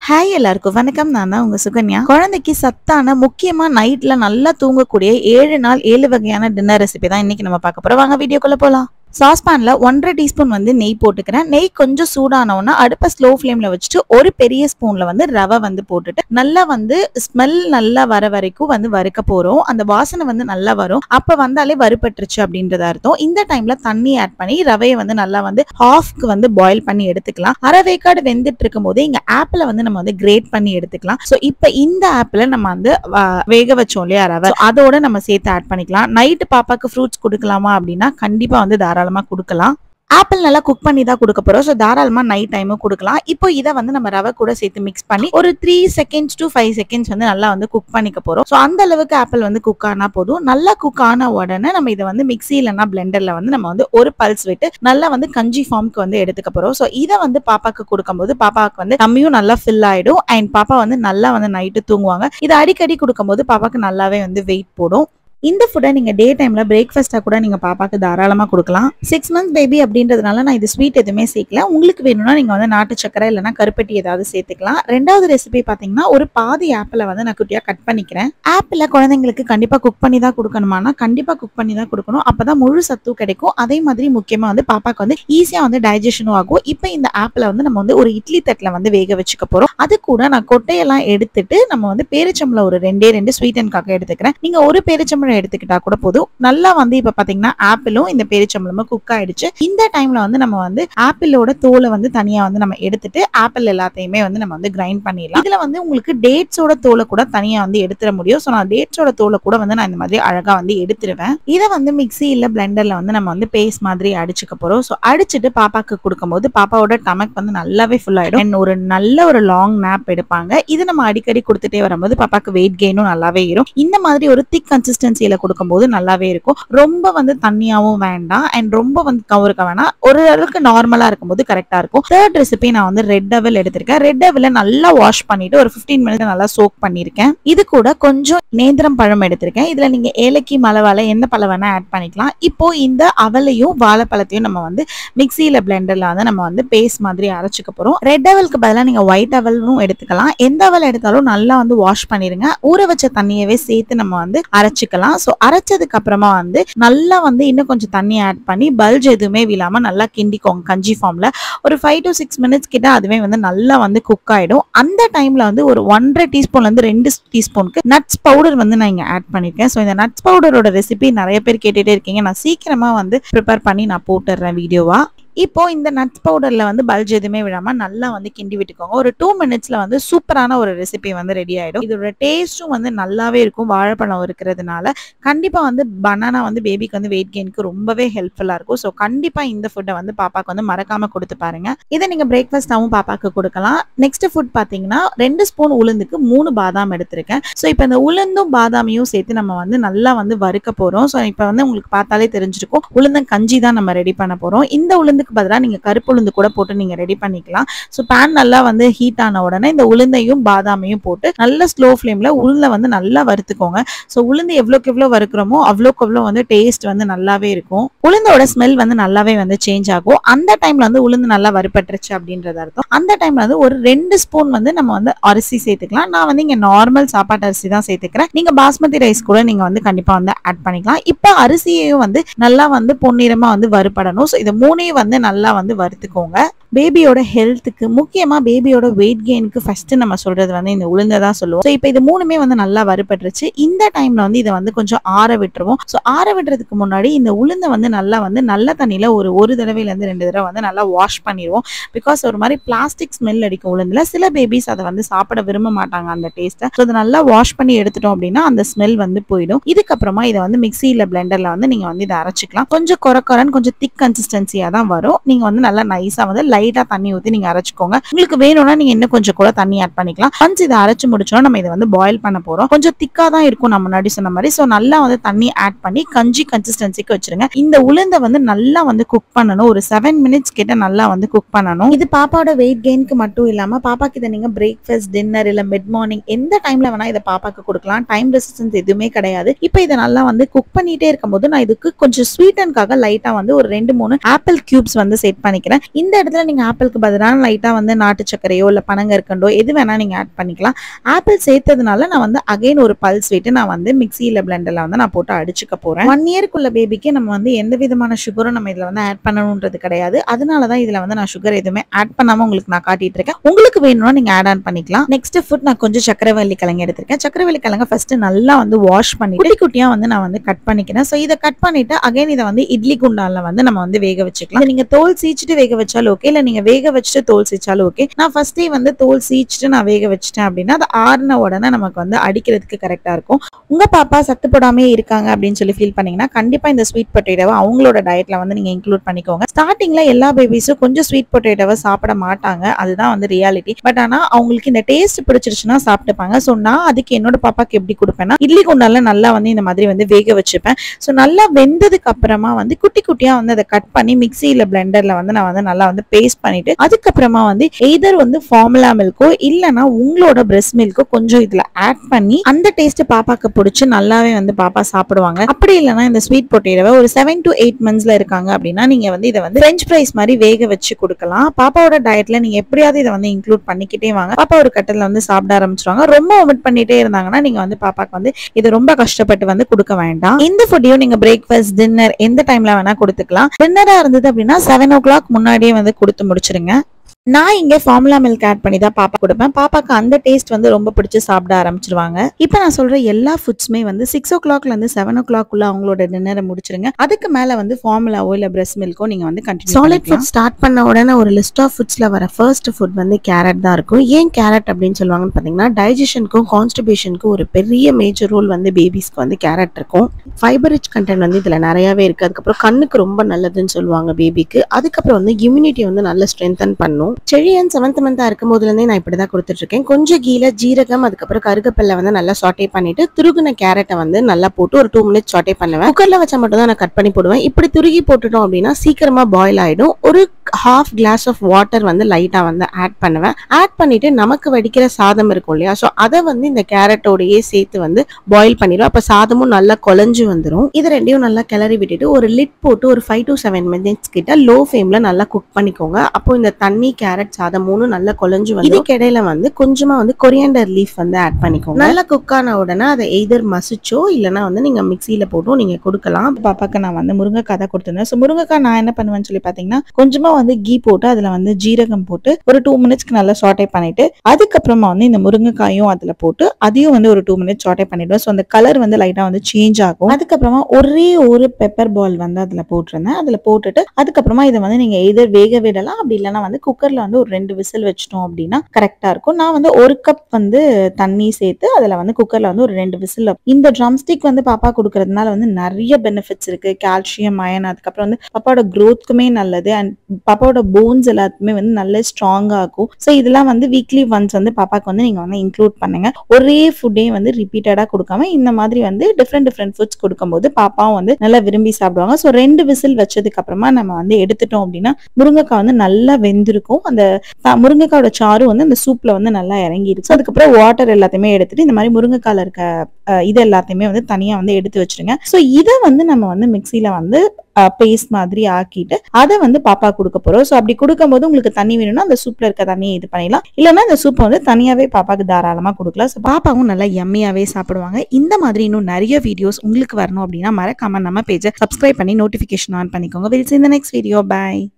hi எல்லாருக்கும் வணக்கம் நான் தான் உங்க சுகன்யா குழந்தைக்கு சத்தான முக்கியமா நைட்ல நல்லா தூங்கக்கூடிய ஏழு நாள் ஏழு வகையான டின்னர் ரெசிபி தான் இன்னைக்கு நம்ம பார்க்க போறோம் வாங்க வீடியோக்குள்ள போலாம் சாஸ்பான்ல ஒன்றரை டீஸ்பூன் வந்து நெய் போட்டுக்கிறேன் நெய் கொஞ்சம் சூடானவுன்னா அடுப்பை ஸ்லோ ஃப்ளேம்ல வச்சுட்டு ஒரு பெரிய ஸ்பூன்ல வந்து ரவை வந்து போட்டுட்டு நல்லா வந்து ஸ்மெல் நல்லா வர வரைக்கும் வந்து வறுக்க போறோம் அந்த வாசனை வந்து நல்லா வரும் அப்ப வந்தாலே வறுபட்டுருச்சு அப்படின்றது அர்த்தம் இந்த டைம்ல தண்ணி ஆட் பண்ணி ரவையை வந்து நல்லா வந்து ஹாஃப்க்கு வந்து பாயில் பண்ணி எடுத்துக்கலாம் அரை வேக்காடு வெந்துட்டு இருக்கும் போதே இங்க ஆப்பிள வந்து நம்ம வந்து கிரேட் பண்ணி எடுத்துக்கலாம் ஸோ இப்போ இந்த ஆப்பிள நம்ம வந்து வ- வேக வச்சோம் இல்லையா ரவை So அதோட நம்ம சேர்த்து ஆட் பண்ணிக்கலாம் நைட்டு பாப்பாக்கு ஃப்ரூட்ஸ் கொடுக்கலாமா அப்படின்னா கண்டிப்பா வந்து தாராளமா கொடுக்கலாம் ஆப்பிள் நல்லா குக் பண்ணி தான் கொடுக்க போறோம் ஸோ தாராளமா நைட் டைமும் கொடுக்கலாம் இப்போ இதை வந்து நம்ம ரவை கூட சேர்த்து மிக்ஸ் பண்ணி ஒரு three seconds to five seconds வந்து நல்லா வந்து குக் பண்ணிக்க போறோம் ஸோ அந்த அளவுக்கு ஆப்பிள் வந்து குக் ஆனா போதும் நல்லா குக் ஆன உடனே நம்ம இதை வந்து மிக்ஸி இல்லைன்னா பிளெண்டர்ல வந்து நம்ம வந்து ஒரு பல்ஸ் விட்டு நல்லா வந்து கஞ்சி ஃபார்ம்க்கு வந்து எடுத்துக்க போறோம் ஸோ இதை வந்து பாப்பாக்கு கொடுக்கும்போது பாப்பாவுக்கு வந்து நம்மையும் நல்லா ஃபில் ஆயிடும் அண்ட் பாப்பா வந்து நல்லா வந்து நைட்டு தூங்குவாங்க இதை அடிக்கடி கொடுக்கும்போது பாப்பாக்கு நல்லாவே வந்து வெயிட் போடும் இந்த ஃபுட்டை நீங்க டே டைம்ல பிரேக்ஃபாஸ்டா கூட நீங்க பாப்பாக்கு தாராளமா கொடுக்கலாம் சிக்ஸ் மந்த்ஸ் பேபி அப்படின்றதுனால நான் இது ஸ்வீட் எதுவுமே சேர்க்கல உங்களுக்கு வேணும்னா நீங்க வந்து நாட்டு சக்கரை இல்லைன்னா கருப்பட்டி ஏதாவது சேர்த்துக்கலாம் ரெண்டாவது ரெசிபி பாத்தீங்கன்னா ஒரு பாதி ஆப்பிளை வந்து நான் குட்டியா கட் பண்ணிக்கிறேன் ஆப்பிள குழந்தைங்களுக்கு கண்டிப்பா குக் பண்ணி தான் கொடுக்கணுமானா கண்டிப்பா குக் பண்ணி தான் கொடுக்கணும் அப்பதான் முழு சத்தும் கிடைக்கும் அதே மாதிரி முக்கியமா வந்து பாப்பாக்கு வந்து ஈஸியா வந்து டைஜஷனும் ஆகும் இப்போ இந்த ஆப்பிள வந்து நம்ம வந்து ஒரு இட்லி தட்டுல வந்து வேக வச்சுக்க போறோம் அது கூட நான் கொட்டையெல்லாம் எடுத்துட்டு நம்ம வந்து பேரிச்சம்பளம் ஒரு ரெண்டே ரெண்டு ஸ்வீட் அண்ட்காக எடுத்துக்கிறேன் நீங்க ஒரு பேரிச்சம்பளம் எடுத்துக்கிட்டா கூட போதும் நல்லா வந்து இப்ப பாத்தீங்கன்னா ஆப்பிளும் இந்த பேரிச்சம்பளமும் குக் ஆயிடுச்சு இந்த டைம்ல வந்து நம்ம வந்து ஆப்பிளோட தோலை வந்து தனியா வந்து நம்ம எடுத்துட்டு ஆப்பிள் எல்லாத்தையுமே வந்து நம்ம வந்து கிரைண்ட் பண்ணிடலாம் இதுல வந்து உங்களுக்கு டேட்ஸோட தோலை கூட தனியா வந்து எடுத்துட முடியும் ஸோ நான் டேட்ஸோட தோலை கூட வந்து நான் இந்த மாதிரி அழகா வந்து எடுத்துருவேன் இதை வந்து மிக்ஸி இல்ல பிளெண்டர்ல வந்து நம்ம வந்து பேஸ்ட் மாதிரி அடிச்சுக்க போறோம் ஸோ அடிச்சுட்டு பாப்பாக்கு கொடுக்கும்போது பாப்பாவோட டமக் வந்து நல்லாவே ஃபுல் ஆயிடும் And ஒரு நல்ல ஒரு லாங் நாப் எடுப்பாங்க இது நம்ம அடிக்கடி கொடுத்துட்டே வரும்போது பாப்பாக்கு வெயிட் கெயினும் நல்லாவே ஏறும் இந்த மாதிரி ஒரு திக் கன்சிஸ்டன்சியில கொடுக்கும்போது நல்லாவே இருக்கும் ரொம்ப வந்து தண்ணியாவும் வேண்டாம் அண்ட் ரொம்ப வந்து கவருக்க வேணாம் ஒரு அளவுக்கு நார்மலா இருக்கும்போது கரெக்டா இருக்கும் தேர்ட் ரெசிபி நான் வந்து ரெட் டவல் எடுத்திருக்கேன் ரெட் டவல நல்லா வாஷ் பண்ணிட்டு ஒரு 15 மினிட்ஸ் நல்லா சோக் பண்ணிருக்கேன் இது கூட கொஞ்சம் நேந்திரம் பழம் எடுத்திருக்கேன் இதுல நீங்க ஏலக்கி மலவாழை எந்த பழம் வேணா ஆட் பண்ணிக்கலாம் இப்போ இந்த அவலையும் வாழைப்பழத்தையும் நம்ம வந்து மிக்சியில பிளெண்டர்ல வந்து நம்ம வந்து பேஸ்ட் மாதிரி அரைச்சுக்க போறோம் ரெட் டவலுக்கு பதிலாக நீங்க ஒயிட் டவலும் எடுத்துக்கலாம் எந்த அவல் எடுத்தாலும் நல்லா வந்து வாஷ் பண்ணிருங்க ஊற வச்ச தண்ணியவே சேர்த்து நம்ம வந்து அரைச்சுக்கலாம் ஸோ அரைச்சதுக்கு அப்புறமா வந்து நல்லா வந்து இன்னும் கொஞ்சம் தண்ணி ஆட் பண்ணி பல்ஜ் எதுவுமே விழாம நல்லா கிண்டிக்கோங்க கஞ்சி ஃபார்ம்ல ஒரு ஃபைவ் டு சிக்ஸ் மினிட்ஸ் கிட்ட அதுவே வந்து நல்லா வந்து குக் ஆயிடும் அந்த டைம்ல வந்து ஒரு ஒன்றரை டீஸ்பூன்ல இருந்து ரெண்டு டீஸ்பூனுக்கு நட்ஸ் பவுடர் வந்து நான் இங்க ஆட் பண்ணிருக்கேன் ஸோ இந்த நட்ஸ் பவுடரோட ரெசிபி நிறைய பேர் கேட்டுட்டே இருக்கீங்க நான் சீக்கிரமா வந்து ப்ரிப்பேர் பண்ணி நான் போட்டுடுறேன் வீடியோவா இப்போ இந்த நட்ஸ் பவுடர்ல வந்து பல்ஜ் எதுவுமே விடாம நல்லா வந்து கிண்டி விட்டுக்கோங்க ஒரு டூ மினிட்ஸ்ல வந்து சூப்பரான ஒரு ரெசிபி வந்து ரெடி ஆயிடும் இதோட டேஸ்ட்டும் வந்து நல்லாவே இருக்கும் வாழைப்பழம் இருக்கிறதுனால கண்டிப்பா வந்து பனானா வந்து பேபிக்கு வந்து வெயிட் கெயினுக்கு ரொம்பவே ஹெல்ப்ஃபுல்லா இருக்கும் ஸோ கண்டிப்பா இந்த ஃபுட்டை வந்து பாப்பாக்கு வந்து மறக்காம கொடுத்து பாருங்க இதை நீங்க பிரேக்ஃபாஸ்டாவும் பாப்பாக்கு கொடுக்கலாம் நெக்ஸ்ட் ஃபுட் பாத்தீங்கன்னா ரெண்டு ஸ்பூன் உளுந்துக்கு மூணு பாதாம் எடுத்திருக்கேன் ஸோ இப்போ இந்த உளுந்தும் பாதாமையும் சேர்த்து நம்ம வந்து நல்லா வந்து வறுக்க போறோம் ஸோ இப்போ வந்து உங்களுக்கு பார்த்தாலே தெரிஞ்சிருக்கும் உளுந்தம் கஞ்சி தான் நம்ம ரெடி பண்ண போறோம் இந்த உளுந்துக்கு பதிலாக நீங்க கருப்பு உளுந்து கூட போட்டு நீங்க ரெடி பண்ணிக்கலாம் ஸோ பேன் நல்லா வந்து ஹீட் ஆன உடனே இந்த உளுந்தையும் பாதாமையும் போட்டு நல்ல ஸ்லோ ஃப்ளேம்ல உளுந்தை வந்து நல்லா வறுத்துக்கோங்க ஸோ உளுந்து எவ்வளோக்கு எவ்வளோ வறுக்கிறோமோ அவ்வளோக்கு அவ்வளோ வந்து டேஸ்ட் வந்து நல்லாவே இருக்கும் உளுந்தோட ஸ்மெல் வந்து நல்லாவே வந்து சேஞ்ச் ஆகும் அந்த டைம்ல வந்து உளுந்து நல்லா வறுபட்டுருச்சு அப்படின்றது அர்த்தம் அந்த டைம்ல வந்து ஒரு ரெண்டு ஸ்பூன் வந்து நம்ம வந்து அரிசி சேர்த்துக்கலாம் நான் வந்து இங்க நார்மல் சாப்பாட்டு அரிசி தான் சேர்த்துக்கிறேன் நீங்க பாஸ்மதி ரைஸ் கூட நீங்க வந்து கண்டிப்பா வந்து ஆட் பண்ணிக்கலாம் இப்போ அரிசியையும் வந்து நல்லா வந்து பொன்னிறமா வந்து வறுபடணும் ஸோ இது மூணையும் வந்து நல்லா வந்து வறுத்துக்கோங்க பேபியோட ஹெல்த்துக்கு முக்கியமா பேபியோட வெயிட் கெயினுக்கு ஃபர்ஸ்ட் நம்ம சொல்றது வந்து இந்த உளுந்தை தான் சொல்லுவோம் ஸோ இப்போ இது மூணுமே வந்து நல்லா வறுபட்டுருச்சு இந்த டைம்ல வந்து இதை வந்து கொஞ்சம் ஆற விட்டுருவோம் ஸோ ஆற விடுறதுக்கு முன்னாடி இந்த உளுந்தை வந்து நல்லா வந்து நல்ல தண்ணியில ஒரு ஒரு தடவையில இருந்து ரெண்டு தடவை வந்து நல்லா வாஷ் பண்ணிடுவோம் பிகாஸ் ஒரு மாதிரி பிளாஸ்டிக் ஸ்மெல் அடிக்கும் உளுந்துல சில பேபிஸ் அதை வந்து சாப்பிட விரும்ப மாட்டாங்க அந்த டேஸ்ட்டை ஸோ அதை நல்லா வாஷ் பண்ணி எடுத்துட்டோம் அப்படின்னா அந்த ஸ்மெல் வந்து போயிடும் இதுக்கப்புறமா இதை வந்து மிக்சியில பிளெண்டர்ல வந்து நீங்க வந்து இதை அரைச்சிக்கலாம் கொஞ்சம் கொரக்கொரன்னு கொஞ்சம் திக் கன்சிஸ்டன்சியா தான் வரும் நீங்க வந்து நல்லா நைஸா வந்து லைட்டா தண்ணி ஊத்தி நீங்க அரைச்சுக்கோங்க உங்களுக்கு வேணும்னா நீங்க இன்னும் கொஞ்சம் கூட தண்ணி ஆட் பண்ணிக்கலாம் ஒன்ஸ் இதை அரைச்சு முடிச்சோம் நம்ம இதை வந்து பாயில் பண்ண போறோம் கொஞ்சம் திக்கா தான் இருக்கும் நம்ம முன்னாடி சொன்ன மாதிரி ஸோ நல்லா வந்து தண்ணி ஆட் பண்ணி கஞ்சி கன்சிஸ்டன்சிக்கு வச்சிருங்க இந்த உளுந்தை வந்து நல்லா வந்து குக் பண்ணணும் ஒரு செவன் மினிட்ஸ் கிட்ட நல்லா வந்து குக் பண்ணணும் இது பாப்பாவோட வெயிட் கெயினுக்கு மட்டும் இல்லாம பாப்பாக்கு இதை நீங்க பிரேக்ஃபாஸ்ட் டின்னர் இல்ல மிட் மார்னிங் எந்த டைம்ல வேணா இதை பாப்பாக்கு கொடுக்கலாம் டைம் ரெசிஸ்டன்ஸ் எதுவுமே கிடையாது இப்போ இதை நல்லா வந்து குக் பண்ணிட்டே இருக்கும்போது நான் இதுக்கு கொஞ்சம் ஸ்வீட்டனுக்காக லைட்டா வந்து ஒரு ரெண்டு மூணு ஆப்பிள் கியூப்ஸ் கியூப்ஸ் வந்து செட் பண்ணிக்கிறேன் இந்த இடத்துல நீங்க ஆப்பிளுக்கு பதிலாக லைட்டா வந்து நாட்டு சர்க்கரையோ இல்ல பனங்கற்கண்டோ எது வேணா நீங்க ஆட் பண்ணிக்கலாம் ஆப்பிள் சேர்த்ததுனால நான் வந்து அகைன் ஒரு பல்ஸ் விட்டு நான் வந்து மிக்சியில பிளெண்டர்ல வந்து நான் போட்டு அடிச்சுக்க போறேன் ஒன் இயர்க்குள்ள பேபிக்கு நம்ம வந்து எந்த விதமான சுகரும் நம்ம இதுல வந்து ஆட் பண்ணணுன்றது கிடையாது அதனாலதான் இதுல வந்து நான் சுகர் எதுவுமே ஆட் பண்ணாம உங்களுக்கு நான் காட்டிட்டு இருக்கேன் உங்களுக்கு வேணும்னா நீங்க ஆட் ஆன் பண்ணிக்கலாம் நெக்ஸ்ட் ஃபுட் நான் கொஞ்சம் சக்கரவள்ளி கிழங்கு எடுத்திருக்கேன் சக்கரவள்ளி கிழங்க ஃபர்ஸ்ட் நல்லா வந்து வாஷ் பண்ணி குட்டி குட்டியா வந்து நான் வந்து கட் பண்ணிக்கிறேன் ஸோ இதை கட் பண்ணிட்டு அகைன் இதை வந்து இட்லி குண்டான்ல வந்து நம்ம வந்து வேக வச்சுக்கலாம் இது நீங்க தோல் சீச்சிட்டு வேக வச்சாலும் ஓகே இல்ல நீங்க வேக வச்சுட்டு தோல் சீச்சாலும் ஓகே நான் ஃபர்ஸ்டே வந்து தோல் சீச்சிட்டு நான் வேக வச்சுட்டேன் அப்படின்னா அது ஆறுன உடனே நமக்கு வந்து அடிக்கிறதுக்கு கரெக்டா இருக்கும் உங்க பாப்பா சத்து போடாமே இருக்காங்க அப்படின்னு சொல்லி ஃபீல் பண்ணீங்கன்னா கண்டிப்பா இந்த ஸ்வீட் பொட்டேட்டோவை அவங்களோட டயட்ல வந்து நீங்க இன்க்ளூட் பண்ணிக்கோங்க ஸ்டார்டிங்ல எல்லா பேபிஸும் கொஞ்சம் ஸ்வீட் பொட்டேட்டோவை சாப்பிட மாட்டாங்க அதுதான் வந்து ரியாலிட்டி பட் ஆனா அவங்களுக்கு இந்த டேஸ்ட் பிடிச்சிருச்சுன்னா சாப்பிட்டுப்பாங்க ஸோ நான் அதுக்கு என்னோட பாப்பாக்கு எப்படி கொடுப்பேன்னா இட்லி குண்டால நல்லா வந்து இந்த மாதிரி வந்து வேக வச்சுப்பேன் ஸோ நல்லா வெந்ததுக்கு அப்புறமா வந்து குட்டி குட்டியா வந்து அதை கட் பண்ணி மிக்சியில பிளெண்டர்ல வந்து நான் வந்து நல்லா வந்து பேஸ்ட் பண்ணிட்டு அதுக்கப்புறமா வந்து எய்தர் வந்து ஃபார்முலா மில்க்கோ இல்லைன்னா உங்களோட பிரஸ்ட் மில்க்கோ கொஞ்சம் இதுல ஆட் பண்ணி அந்த டேஸ்ட் பாப்பாக்கு பிடிச்சி நல்லாவே வந்து பாப்பா சாப்பிடுவாங்க அப்படி இல்லைன்னா இந்த ஸ்வீட் பொட்டேட்டோவை ஒரு செவன் டு எயிட் மந்த்ஸ்ல இருக்காங்க அப்படின்னா நீங்க வந்து இதை வந்து ஃப்ரெஞ்ச் ஃப்ரைஸ் மாதிரி வேக வச்சு கொடுக்கலாம் பாப்பாவோட டயட்ல நீங்க எப்படியாவது இதை வந்து இன்க்ளூட் பண்ணிக்கிட்டே வாங்க பாப்பா ஒரு கட்டத்துல வந்து சாப்பிட ஆரம்பிச்சிருவாங்க ரொம்ப ஒமிட் பண்ணிட்டே இருந்தாங்கன்னா நீங்க வந்து பாப்பாக்கு வந்து இது ரொம்ப கஷ்டப்பட்டு வந்து கொடுக்க வேண்டாம் இந்த ஃபுட்டையும் நீங்க பிரேக்ஃபாஸ்ட் டின்னர் எந்த டைம்ல வேணா கொடுத்துக்கலாம் டின்னரா இருந்தது அப்படின்னா செவன் ஓ கிளாக் முன்னாடியே வந்து கொடுத்து முடிச்சிருங்க நான் இங்க ஃபார்முலா மில்க் ஆட் பண்ணி தான் பாப்பா கொடுப்பேன் பாப்பாக்கு அந்த டேஸ்ட் வந்து ரொம்ப பிடிச்சி சாப்பிட ஆரம்பிச்சிருவாங்க இப்போ நான் சொல்ற எல்லா ஃபுட்ஸுமே வந்து சிக்ஸ் ஓ கிளாக்ல இருந்து செவன் ஓ கிளாக் உள்ள அவங்களோட டின்னரை முடிச்சிருங்க அதுக்கு மேல வந்து ஃபார்முலாவோ இல்ல பிரஸ்ட் மில்க்கோ நீங்க வந்து கண்டினியூ சாலிட் ஃபுட் ஸ்டார்ட் பண்ண உடனே ஒரு லிஸ்ட் ஆஃப் ஃபுட்ஸ்ல வர ஃபர்ஸ்ட் ஃபுட் வந்து கேரட் தான் இருக்கும் ஏன் கேரட் அப்படின்னு சொல்லுவாங்கன்னு பார்த்தீங்கன்னா டைஜஷனுக்கும் கான்ஸ்டிபேஷனுக்கும் ஒரு பெரிய மேஜர் ரோல் வந்து பேபிஸ்க்கு வந்து கேரட் இருக்கும் ஃபைபர் ரிச் கண்டென்ட் வந்து இதுல நிறையவே இருக்கு அதுக்கப்புறம் கண்ணுக்கு ரொம்ப நல்லதுன்னு சொல்லுவாங்க பேபிக்கு அதுக்கப்புறம் வந்து இம்யூனிட்டி வந்து நல்ல ஸ்ட்ரென்தன் பண்ணும் செழியன் செவன்த் மந்தா இருக்கும் போதுலேருந்தே நான் இப்படி தான் கொடுத்துட்டு இருக்கேன் கொஞ்சம் கீழே ஜீரகம் அதுக்கப்புறம் கருகப்பில்லை வந்து நல்லா சாட்டே பண்ணிட்டு துருகுன கேரட்டை வந்து நல்லா போட்டு ஒரு டூ மினிட்ஸ் சாட்டே பண்ணுவேன் குக்கர்ல வச்சா மட்டும் தான் நான் கட் பண்ணி போடுவேன் இப்படி துருகி போட்டுட்டோம் அப்படின்னா சீக்கிரமா பாயில் ஆயிடும் ஒரு ஹாஃப் கிளாஸ் ஆஃப் வாட்டர் வந்து லைட்டா வந்து ஆட் பண்ணுவேன் ஆட் பண்ணிட்டு நமக்கு வடிக்கிற சாதம் இருக்கும் இல்லையா ஸோ அதை வந்து இந்த கேரட்டோடயே சேர்த்து வந்து பாயில் பண்ணிடுவேன் அப்போ சாதமும் நல்லா குழஞ்சு வந்துடும் இது ரெண்டையும் நல்லா கிளறி விட்டுட்டு ஒரு லிட் போட்டு ஒரு ஃபைவ் டு செவன் மினிட்ஸ் கிட்ட லோ ஃப்ளேம்ல நல்லா குக் பண்ணிக்கோங்க அப்போ இந்த தண்ணி கேரட் சாதம் மூணும் நல்லா குழஞ்சு வந்து இதுக்கு இடையில வந்து கொஞ்சமா வந்து கொரியாண்டர் லீஃப் வந்து ஆட் பண்ணிக்கோங்க நல்லா குக் ஆன உடனே அதை எய்தர் மசிச்சோ இல்லைன்னா வந்து நீங்க மிக்சியில போட்டும் நீங்க கொடுக்கலாம் பாப்பாக்கு நான் வந்து முருங்கைக்காய் தான் கொடுத்துருந்தேன் ஸோ முருங்கைக்காய் நான் என்ன பண்ணுவேன்னு சொல்லி பார்த்தீங்கன்னா கொஞ்சமா வந்து கீ போட்டு அதில் வந்து ஜீரகம் போட்டு ஒரு டூ மினிட்ஸ்க்கு நல்லா சாட்டே பண்ணிட்டு அதுக்கப்புறமா வந்து இந்த முருங்கைக்காயும் அதில் போட்டு அதையும் வந்து ஒரு டூ மினிட்ஸ் சாட்டே பண்ணிடுவேன் ஸோ அந்த கலர் வந்து லைட்டாக வந்து சேஞ்ச் ஆகும் அதுக்கப்புறமா ஒரே ஒரு பெப்பர் பால் வந்து அதில் போட்டிருந்தேன் அதில் போட்டுட்டு அதுக்கப்புறமா இதை வந்து நீங்கள் எதர் வேக விடலாம் அப்படி இல்லைன்னா வந்து குக்கரில் வந்து ஒரு ரெண்டு விசில் வச்சிட்டோம் அப்படின்னா கரெக்டாக இருக்கும் நான் வந்து ஒரு கப் வந்து தண்ணி சேர்த்து அதில் வந்து குக்கரில் வந்து ஒரு ரெண்டு விசில் இந்த ட்ரம் ஸ்டிக் வந்து பாப்பா கொடுக்கறதுனால வந்து நிறைய பெனிஃபிட்ஸ் இருக்கு கால்சியம் அயன் அதுக்கப்புறம் வந்து பாப்பாவோட க்ரோத்துக்குமே நல்லது அண்ட் பாப்பாவோட போன்ஸ் எல்லாத்துக்குமே வந்து நல்ல ஸ்ட்ராங்கா இருக்கும் ஸோ இதெல்லாம் வந்து வீக்லி ஒன்ஸ் வந்து பாப்பாக்கு வந்து நீங்க வந்து இன்க்ளூட் பண்ணுங்க ஒரே ஃபுட்டே வந்து ரிப்பீட்டடா கொடுக்காம இந்த மாதிரி வந்து டிஃப்ரெண்ட் டிஃப்ரெண்ட் ஃபுட்ஸ் கொடுக்கும்போது பாப்பாவும் வந்து நல்லா விரும்பி சாப்பிடுவாங்க ஸோ ரெண்டு விசில் வச்சதுக்கு அப்புறமா நம்ம வந்து எடுத்துட்டோம் அப்படின்னா முருங்கைக்காய் வந்து நல்லா வெந்திருக்கும் அந்த த- முருங்கைக்காயோட சாறு வந்து அந்த சூப்ல வந்து நல்லா இறங்கிருச்சு அதுக்கப்புறம் வாட்டர் எல்லாத்தையுமே எடுத்துட்டு இந்த மாதிரி முருங்கைக்கால இருக்க அஹ், இது எல்லாத்தையுமே வந்து தனியா வந்து எடுத்து வச்சிருங்க ஸோ இதை வந்து நம்ம வந்து மிக்சியில வந்து பேஸ்ட் மாதிரி ஆக்கிட்டு அதை வந்து பாப்பா கொடுக்க போறோம் ஸோ அப்படி கொடுக்கும்போது உங்களுக்கு தண்ணி வேணும்னா அந்த சூப்ல இருக்க தண்ணியை இது பண்ணிடலாம் இல்லைன்னா அந்த சூப்பை வந்து தனியாவே பாப்பாக்கு தாராளமா கொடுக்கலாம் ஸோ பாப்பாவும் நல்லா எம்மியாவே சாப்பிடுவாங்க இந்த மாதிரி இன்னும் நிறைய வீடியோஸ் உங்களுக்கு வரணும் அப்படின்னா மறக்காம நம்ம பேஜை சப்ஸ்கிரைப் பண்ணி நோட்டிஃபிகேஷன் ஆன் பண்ணிக்கோங்க வில் இந்த நெக்ஸ்ட் வீடியோ பை